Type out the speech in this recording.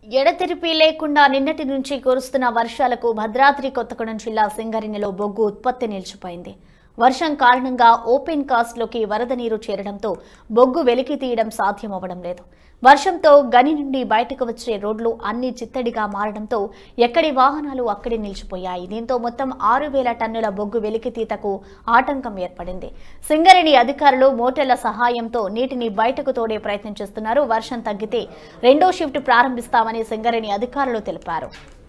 ఎడతెరిపి లేకుండా నిన్నటి నుంచి కురుస్తున్న వర్షాలకు భద్రాద్రి కొత్తగూడెం జిల్లా సింగరేణిలో బొగ్గు ఉత్పత్తి నిలిచిపోయింది వర్షం కారణంగా ఓపెన్ కాస్ట్లోకి వరద నీరు చేరడంతో బొగ్గు వెలికి తీయడం సాధ్యమవ్వడం లేదు వర్షంతో గని నుండి బయటకు వచ్చే రోడ్లు అన్ని చిత్తడిగా మారడంతో ఎక్కడి వాహనాలు అక్కడే నిలిచిపోయాయి దీంతో మొత్తం ఆరు వేల టన్నుల బొగ్గు వెలికితీతకు ఆటంకం ఏర్పడింది సింగరేణి అధికారులు మోటార్ల సహాయంతో నీటిని బయటకు తోడే ప్రయత్నం చేస్తున్నారు వర్షం తగ్గితే రెండో షిఫ్ట్ ప్రారంభిస్తామని సింగరేణి అధికారులు తెలిపారు